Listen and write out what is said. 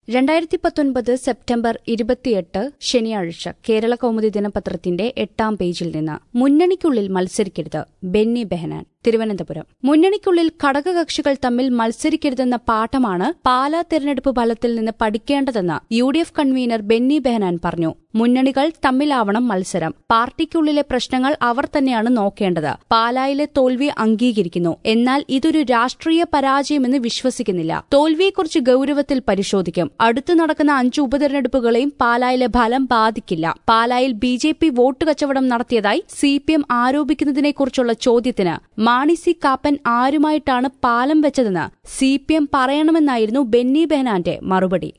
രണ്ടായിരത്തി പത്തൊൻപത് സെപ്റ്റംബർ ഇരുപത്തിയെട്ട് ശനിയാഴ്ച കേരള കൗമുദി ദിനപത്രത്തിന്റെ എട്ടാം പേജിൽ നിന്ന് മുന്നണിക്കുള്ളിൽ മത്സരിക്കരുത് ബെന്നി ബെഹനാൻ തിരുവനന്തപുരം മുന്നണിക്കുള്ളിൽ ഘടകകക്ഷികൾ തമ്മിൽ മത്സരിക്കരുതെന്ന പാഠമാണ് പാലാ തെരഞ്ഞെടുപ്പ് ഫലത്തിൽ നിന്ന് പഠിക്കേണ്ടതെന്ന് U D F convener Benny Behanan പറഞ്ഞു മുന്നണികൾ തമ്മിലാവണം മത്സരം പാർട്ടിക്കുള്ളിലെ പ്രശ്നങ്ങൾ അവർ തന്നെയാണ് നോക്കേണ്ടത് പാലായിലെ തോൽവി അംഗീകരിക്കുന്നു എന്നാൽ ഇതൊരു രാഷ്ട്രീയ പരാജയമെന്ന് വിശ്വസിക്കുന്നില്ല തോൽവിയെക്കുറിച്ച് ഗൌരവത്തിൽ പരിശോധിക്കും അടുത്തു നടക്കുന്ന അഞ്ച് ഉപതെരഞ്ഞെടുപ്പുകളെയും പാലായിലെ ഫലം ബാധിക്കില്ല പാലായിൽ ബി ജെ പി വോട്ട് കച്ചവടം നടത്തിയതായി സി പി എം ആരോപിക്കുന്നതിനെക്കുറിച്ചുള്ള ചോദ്യത്തിന് മാണി സി കാപ്പൻ ആരുമായിട്ടാണ് പാലം വെച്ചതെന്ന് സി പി എം പറയണമെന്നായിരുന്നു ബെന്നി ബെഹനാന്റെ മറുപടി